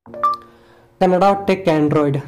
Kannada tech android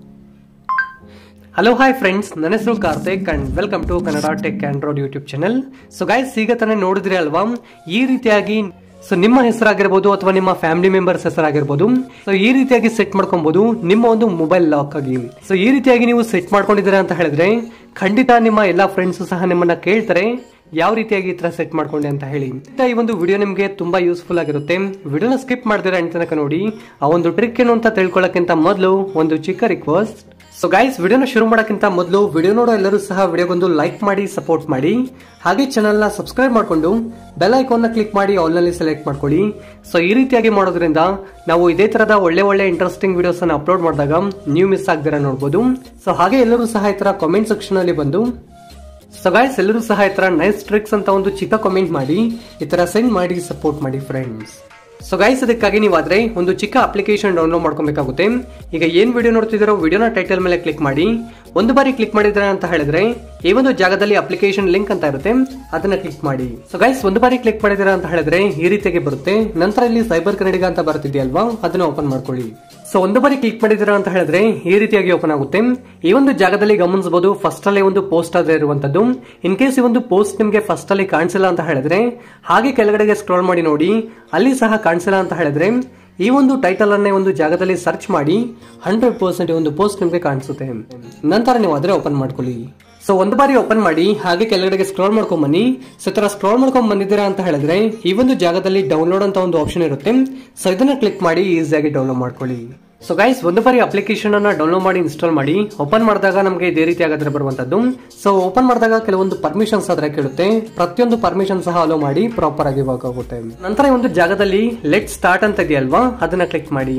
hello hi friends ನನ್ನ ಹೆಸರು Karthik and welcome to Kannada tech android YouTube channel so guys ಈಗ ತಾನೇ ನೋಡಿದ್ರಿ ಅಲ್ವಾ ಈ ರೀತಿಯಾಗಿ ಸೊ ನಿಮ್ಮ ಹೆಸರಾಗಿರ್ಬೋದು ಅಥವಾ ನಿಮ್ಮ ಫ್ಯಾಮಿಲಿ ಮೆಂಬರ್ಸ್ ಹೆಸರಾಗಿರ್ಬೋದು ಸೊ ಈ ರೀತಿಯಾಗಿ ಸೆಟ್ ಮಾಡ್ಕೊಬಹುದು ನಿಮ್ಮ ಒಂದು ಮೊಬೈಲ್ ಲಾಕ್ ಆಗಿ ಸೊ ಈ ರೀತಿಯಾಗಿ ನೀವು ಸೆಟ್ ಮಾಡ್ಕೊಂಡಿದ್ದೀರಾ ಅಂತ ಹೇಳಿದ್ರೆ ಖಂಡಿತ ನಿಮ್ಮ ಎಲ್ಲಾ ಫ್ರೆಂಡ್ಸ್ ಸಹ ನಿಮ್ಮನ್ನ ಕೇಳ್ತಾರೆ ಯಾವ ರೀತಿಯಾಗಿ ಈ ತರ ಸೆಟ್ ಮಾಡ್ಕೊಂಡೆ ಅಂತ ಹೇಳಿ ಖಂಡಿತ ಈ ಒಂದು ವಿಡಿಯೋ ನಿಮಗೆ ತುಂಬಾ ಯೂಸ್ಫುಲ್ ಆಗಿರುತ್ತೆ ವಿಡಿಯೋನ ಸ್ಕಿಪ್ ಮಾಡಿದ್ರೆ ಎಂಟ್ ತನಕ ನೋಡಿ ಆ ಒಂದು ಟ್ರಿಕ್ ಏನು ಅಂತ ತಿಳ್ಕೊಳ್ಳೋಕ್ಕಿಂತ ಮೊದಲು ಒಂದು ಚಿಕ್ಕ ರಿಕ್ವೆಸ್ಟ್ ಸೊ ಗೈಸ್ ವಿಡಿಯೋನ ಶುರು ಮಾಡೋಕ್ಕಿಂತ ಮೊದಲು ವಿಡಿಯೋ ನೋಡೋ ಎಲ್ಲರೂ ಸಹ ವಿಡಿಯೋಗೊಂದು ಲೈಕ್ ಮಾಡಿ ಸಪೋರ್ಟ್ ಮಾಡಿ ಹಾಗೆ ಚಾನಲ್ನ ಸಬ್ಸ್ಕ್ರೈಬ್ ಮಾಡಿಕೊಂಡು ಬೆಲ್ ಐಕಾನ್ನ ಕ್ಲಿಕ್ ಮಾಡಿ ಆಲ್ ನಲ್ಲಿ ಸೆಲೆಕ್ಟ್ ಮಾಡ್ಕೊಳ್ಳಿ ಸೊ ಈ ರೀತಿಯಾಗಿ ಮಾಡೋದ್ರಿಂದ ನಾವು ಇದೇ ತರದ ಒಳ್ಳೆ ಒಳ್ಳೆ ಇಂಟ್ರೆಸ್ಟಿಂಗ್ ವಿಡಿಯೋಸ್ ಅನ್ನ ಅಪ್ಲೋಡ್ ಮಾಡಿದಾಗ ನೀವು ಮಿಸ್ ಆಗದಿರ ನೋಡಬಹುದು ಸೊ ಹಾಗೆ ಎಲ್ಲರೂ ಸಹ ಈ ತರ ಕಾಮೆಂಟ್ ಸೆಕ್ಷನ್ ಅಲ್ಲಿ ಬಂದು ಸೊ ಗಾಯ್ಸ್ ಎಲ್ಲರೂ ಸಹ ಈ ತರ ನೈಸ್ ಟ್ರಿಕ್ಸ್ ಅಂತ ಒಂದು ಚಿಕ್ಕ ಕಾಮೆಂಟ್ ಮಾಡಿ ಈ ತರ ಸೆಂಡ್ ಮಾಡಿ ಸಪೋರ್ಟ್ ಮಾಡಿ ಫ್ರೆಂಡ್ಸ್ ಸೊ ಗೈಸ್ ಅದಕ್ಕಾಗಿ ನೀವಾದ್ರೆ ಒಂದು ಚಿಕ್ಕ ಅಪ್ಲಿಕೇಶನ್ ಡೌನ್ಲೋಡ್ ಮಾಡ್ಕೊಬೇಕಾಗುತ್ತೆ ಈಗ ಏನ್ ವಿಡಿಯೋ ನೋಡ್ತಿದ್ದೀರೋ ವಿಡಿಯೋನ ಟೈಟಲ್ ಮೇಲೆ ಕ್ಲಿಕ್ ಮಾಡಿ ಒಂದು ಬಾರಿ ಕ್ಲಿಕ್ ಮಾಡಿದ್ರೆ ಅಂತ ಹೇಳಿದ್ರೆ ಈ ಒಂದು ಜಾಗದಲ್ಲಿ ಅಪ್ಲಿಕೇಶನ್ ಲಿಂಕ್ ಅಂತ ಇರುತ್ತೆ ಅದನ್ನ ಕ್ಲಿಕ್ ಮಾಡಿ ಸೊ ಗೈಸ್ ಒಂದು ಬಾರಿ ಕ್ಲಿಕ್ ಮಾಡಿದಿರಾ ಅಂತ ಹೇಳಿದ್ರೆ ಈ ರೀತಿಯಾಗಿ ಬರುತ್ತೆ ನಂತರ ಇಲ್ಲಿ ಸೈಬರ್ ಕನ್ನಡಿಗ ಅಂತ ಬರ್ತಿದೆಯಲ್ವಾ ಅದನ್ನ ಓಪನ್ ಮಾಡ್ಕೊಳ್ಳಿ ಸೊ ಒಂದು ಬಾರಿ ಕ್ಲಿಕ್ ಮಾಡಿದಿರಾ ಅಂತ ಹೇಳಿದ್ರೆ ಈ ರೀತಿಯಾಗಿ ಓಪನ್ ಆಗುತ್ತೆ ಈ ಒಂದು ಜಾಗದಲ್ಲಿ ಗಮನಿಸಬಹುದು ಫಸ್ಟ್ ಅಲ್ಲಿ ಒಂದು ಪೋಸ್ಟ್ ಆದ್ರೆ ಇರುವಂತದ್ದು ಇನ್ ಕೇಸ್ ಈ ಒಂದು ಪೋಸ್ಟ್ ನಿಮಗೆ ಫಸ್ಟ್ ಅಲ್ಲಿ ಕಾಣಿಸಿಲ್ಲ ಅಂತ ಹೇಳಿದ್ರೆ ಹಾಗೆ ಕೆಳಗಡೆಗೆ ಸ್ಕ್ರೋಲ್ ಮಾಡಿ ನೋಡಿ ಅಲ್ಲಿ ಸಹ ಕಾಣಿಸಿಲ್ಲ ಅಂತ ಹೇಳಿದ್ರೆ ಈ ಒಂದು ಟೈಟಲ್ ಅನ್ನೇ ಒಂದು ಜಾಗದಲ್ಲಿ ಸರ್ಚ್ ಮಾಡಿ ಹಂಡ್ರೆಡ್ ಪರ್ಸೆಂಟ್ ಒಂದು ಪೋಸ್ಟ್ ನಿಮಗೆ ಕಾಣಿಸುತ್ತೆ ನಂತರ ನೀವು ಅದ್ರೆ ಓಪನ್ ಮಾಡ್ಕೊಳ್ಳಿ ಸೊ ಒಂದು ಬಾರಿ ಓಪನ್ ಮಾಡಿ ಹಾಗೆ ಕೆಳಗಡೆಗೆ ಸ್ಕ್ರೋಲ್ ಮಾಡ್ಕೊಂಡ್ ಬನ್ನಿ ಸೊ ತರ ಸ್ಕ್ರೋಲ್ ಮಾಡ್ಕೊಂಡ್ ಬಂದಿದ್ದೀರಾ ಅಂತ ಹೇಳಿದ್ರೆ ಈ ಒಂದು ಜಾಗದಲ್ಲಿ ಡೌನ್ಲೋಡ್ ಅಂತ ಒಂದು ಆಪ್ಷನ್ ಇರುತ್ತೆ ಸೊ ಇದನ್ನ ಕ್ಲಿಕ್ ಮಾಡಿ ಈಸಿಯಾಗಿ ಡೌನ್ಲೋಡ್ ಮಾಡ್ಕೊಳ್ಳಿ ಸೊ ಗೈಸ್ ಒಂದು ಬಾರಿ ಅಪ್ಲಿಕೇಶನ್ ಅನ್ನ ಡೌನ್ಲೋಡ್ ಮಾಡಿ ಇನ್ಸ್ಟಾಲ್ ಮಾಡಿ ಓಪನ್ ಮಾಡಿದಾಗ ನಮಗೆ ಇದೇ ರೀತಿ ಆಗಾದ್ರೆ ಬರುವಂತದ್ದು ಸೊ ಓಪನ್ ಮಾಡಿದಾಗ ಕೆಲವೊಂದು ಪರ್ಮಿಷನ್ಸ್ ಆದ್ರೆ ಕೇಳುತ್ತೆ ಪ್ರತಿಯೊಂದು ಪರ್ಮಿಷನ್ ಸಹ ಅಲೋ ಮಾಡಿ ಪ್ರಾಪರ್ ಆಗಿ ವರ್ಕ್ ಆಗುತ್ತೆ ನಂತರ ಈ ಒಂದು ಜಾಗದಲ್ಲಿ ಲೆಟ್ ಸ್ಟಾರ್ಟ್ ಅಂತ ಇದೆಯಲ್ವಾ ಅದನ್ನ ಕ್ಲಿಕ್ ಮಾಡಿ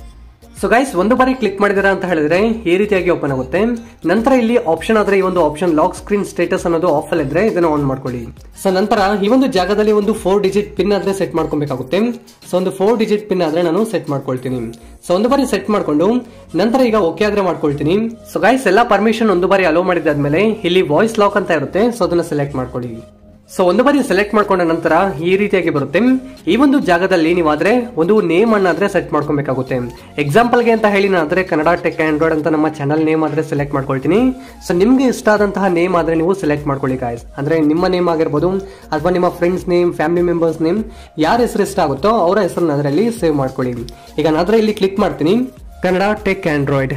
ಸೊ ಗೈಸ್ ಒಂದು ಬಾರಿ ಕ್ಲಿಕ್ ಮಾಡಿದಿರಾ ಅಂತ ಹೇಳಿದ್ರೆ ಈ ರೀತಿಯಾಗಿ ಓಪನ್ ಆಗುತ್ತೆ ನಂತರ ಇಲ್ಲಿ ಆಪ್ಷನ್ ಆದ್ರೆ ಈ ಒಂದು ಆಪ್ಷನ್ ಲಾಕ್ ಸ್ಕ್ರೀನ್ ಸ್ಟೇಟಸ್ ಅನ್ನೋದು ಆಫ್ ಅಲ್ಲಿ ಇದ್ರೆ ಇದನ್ನ ಆನ್ ಮಾಡ್ಕೊಳ್ಳಿ ಸೊ ನಂತರ ಈ ಒಂದು ಜಾಗದಲ್ಲಿ ಒಂದು ಫೋರ್ ಡಿಜಿಟ್ ಪಿನ್ ಆದ್ರೆ ಸೆಟ್ ಮಾಡ್ಕೊಬೇಕಾಗುತ್ತೆ ಸೊ ಒಂದು ಫೋರ್ ಡಿಜಿಟ್ ಪಿನ್ ಆದ್ರೆ ನಾನು ಸೆಟ್ ಮಾಡ್ಕೊಳ್ತೀನಿ ಸೊ ಒಂದು ಬಾರಿ ಸೆಟ್ ಮಾಡ್ಕೊಂಡು ನಂತರ ಈಗ ಓಕೆ ಆದ್ರೆ ಮಾಡ್ಕೊಳ್ತೀನಿ ಸೊ ಗೈಸ್ ಎಲ್ಲಾ ಪರ್ಮಿಷನ್ ಒಂದು ಬಾರಿ ಅಲೋ ಮಾಡಿದಾದ್ಮೇಲೆ ಇಲ್ಲಿ ವಾಯ್ಸ್ ಲಾಕ್ ಅಂತ ಇರುತ್ತೆ ಸೊ ಅದನ್ನ ಸೆಲೆಕ್ಟ್ ಮಾಡ್ಕೊಳ್ಳಿ ಸೊ ಒಂದು ಬಾರಿ ಸೆಲೆಕ್ಟ್ ಮಾಡ್ಕೊಂಡ ನಂತರ ಈ ರೀತಿಯಾಗಿ ಬರುತ್ತೆ ಈ ಒಂದು ಜಾಗದಲ್ಲಿ ನೀವಾದ್ರೆ ಒಂದು ನೇಮ್ ಅನ್ನಾದ್ರೆ ಸೆಟ್ ಮಾಡ್ಕೊಬೇಕಾಗುತ್ತೆ ಎಕ್ಸಾಂಪಲ್ಗೆ ಅಂತ ಹೇಳಿ ನಾದ್ರೆ ಕನ್ನಡ ಟೆಕ್ ಆಂಡ್ರಾಯ್ಡ್ ಅಂತ ನಮ್ಮ ಚಾನಲ್ ನೇಮ್ ಆದ್ರೆ ಸೆಲೆಕ್ಟ್ ಮಾಡ್ಕೊಳ್ತೀನಿ ಸೊ ನಿಮ್ಗೆ ಇಷ್ಟ ಆದಂತಹ ನೇಮ್ ಆದ್ರೆ ನೀವು ಸೆಲೆಕ್ಟ್ ಮಾಡ್ಕೊಳ್ಳಿ ಗಾಯ್ಸ್ ಅಂದ್ರೆ ನಿಮ್ಮ ನೇಮ್ ಆಗಿರ್ಬೋದು ಅಥವಾ ನಿಮ್ಮ friends name family members name ಯಾರ ಹೆಸರು ಇಷ್ಟ ಆಗುತ್ತೋ ಅವರ ಹೆಸರನ್ನ ಅದರಲ್ಲಿ ಸೇವ್ ಮಾಡ್ಕೊಳ್ಳಿ ಈಗ ನಾದ್ರೆ ಇಲ್ಲಿ ಕ್ಲಿಕ್ ಮಾಡ್ತೀನಿ ಕನ್ನಡ ಟೆಕ್ ಆಂಡ್ರಾಯ್ಡ್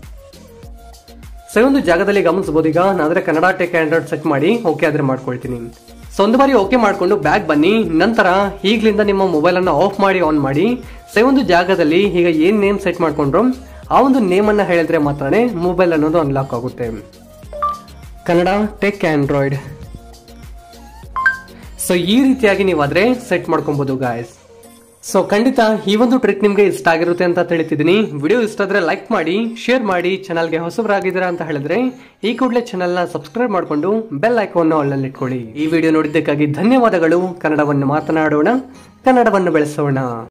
ಸೊ ಈ ಒಂದು ಜಾಗದಲ್ಲಿ ಗಮನಿಸಬಹುದು ಈಗ ನಾದ್ರೆ ಕನ್ನಡ ಟೆಕ್ ಆಂಡ್ರಾಯ್ಡ್ ಸೆಟ್ ಮಾಡಿ ಓಕೆ ಆದ್ರೆ ಮಾಡ್ಕೊಳ್ತೀನಿ ಸೊ ಒಂದು ಬಾರಿ ಓಕೆ ಮಾಡ್ಕೊಂಡು ಬ್ಯಾಗ್ ಬನ್ನಿ ನಂತರ ಈಗ್ಲಿಂದ ನಿಮ್ಮ ಮೊಬೈಲ್ ಅನ್ನ ಆಫ್ ಮಾಡಿ ಆನ್ ಮಾಡಿ ಸೊ ಈ ಒಂದು ಜಾಗದಲ್ಲಿ ಈಗ ಏನ್ ನೇಮ್ ಸೆಟ್ ಮಾಡ್ಕೊಂಡ್ರು ಆ ಒಂದು ನೇಮ್ ಅನ್ನ ಹೇಳಿದ್ರೆ ಮಾತ್ರನೇ ಮೊಬೈಲ್ ಅನ್ನೋದು ಅನ್ಲಾಕ್ ಆಗುತ್ತೆ ಕನ್ನಡ ಟೆಕ್ ಆಂಡ್ರಾಯ್ಡ್ ಸೊ ಈ ರೀತಿಯಾಗಿ ನೀವಾದ್ರೆ ಸೆಟ್ ಮಾಡ್ಕೊಬಹುದು ಗಾಯ್ಸ್ ಸೊ ಖಂಡಿತ ಈ ಒಂದು ಟ್ರಿಕ್ ನಿಮ್ಗೆ ಇಷ್ಟ ಆಗಿರುತ್ತೆ ಅಂತ ತಿಳಿತಿದ್ದೀನಿ ವಿಡಿಯೋ ಇಷ್ಟ ಆದ್ರೆ ಲೈಕ್ ಮಾಡಿ ಶೇರ್ ಮಾಡಿ ಚಾನಲ್ಗೆ ಹೊಸಬರಾಗಿದ್ದೀರಾ ಅಂತ ಹೇಳಿದ್ರೆ ಈ ಕೂಡಲೇ ಚಾನಲ್ನ ಸಬ್ಸ್ಕ್ರೈಬ್ ಮಾಡಿಕೊಂಡು ಬೆಲ್ ಐಕಾನ್ ಆಲ್ನಲ್ಲಿ ಇಟ್ಕೊಳ್ಳಿ ಈ ವಿಡಿಯೋ ನೋಡಿದ್ದಕ್ಕಾಗಿ ಧನ್ಯವಾದಗಳು ಕನ್ನಡವನ್ನು ಮಾತನಾಡೋಣ ಕನ್ನಡವನ್ನು ಬೆಳೆಸೋಣ